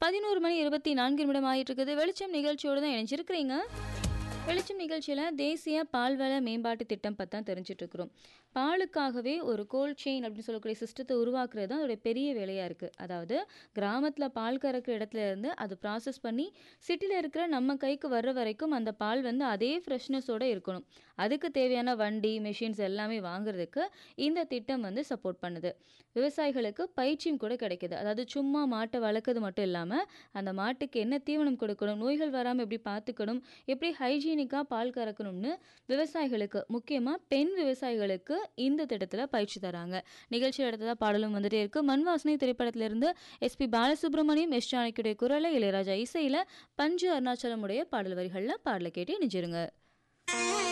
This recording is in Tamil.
பதினோரு மணி இருபத்தி நான்கு நிமிடம் ஆயிட்டு இருக்குது வெளிச்சம் நிகழ்ச்சியோடு தான் இணைஞ்சிருக்கிறீங்க வெளிச்சம் நிகழ்ச்சியில் தேசிய பால்வள மேம்பாட்டு திட்டம் பற்றி தான் தெரிஞ்சுட்டு இருக்கிறோம் பாலுக்காகவே ஒரு கோல்ட் செயின் அப்படின்னு சொல்லக்கூடிய சிஸ்டத்தை உருவாக்குறது தான் அதோடைய பெரிய வேலையாக இருக்குது அதாவது கிராமத்தில் பால் கறக்கிற இடத்துல இருந்து அது ப்ராசஸ் பண்ணி சிட்டியில் இருக்கிற நம்ம கைக்கு வர்ற வரைக்கும் அந்த பால் வந்து அதே ஃப்ரெஷ்னஸோடு இருக்கணும் அதுக்கு தேவையான வண்டி மெஷின்ஸ் எல்லாமே வாங்குறதுக்கு இந்த திட்டம் வந்து சப்போர்ட் பண்ணுது விவசாயிகளுக்கு பயிற்சியும் கூட கிடைக்குது அதாவது சும்மா மாட்டை வளர்க்குறது மட்டும் இல்லாமல் அந்த மாட்டுக்கு என்ன தீவனம் கொடுக்கணும் நோய்கள் வராமல் எப்படி பார்த்துக்கணும் எப்படி ஹைஜீனிக்காக பால் கறக்கணும்னு விவசாயிகளுக்கு முக்கியமாக பெண் விவசாயிகளுக்கு இந்த திட்டத்தில் பயிற்சி தராங்க நிகழ்ச்சி அடுத்ததாக பாடலும் வந்துட்டே இருக்கு மண் வாசனை திரைப்படத்திலிருந்து எஸ்பி பாலசுப்ரமணியம் எஸ் ஜானகியுடைய குரலை இளையராஜா இசையில் பஞ்சு அருணாச்சலமுடைய பாடல் வரிகளில் பாடலை கேட்டு இணைஞ்சிருங்க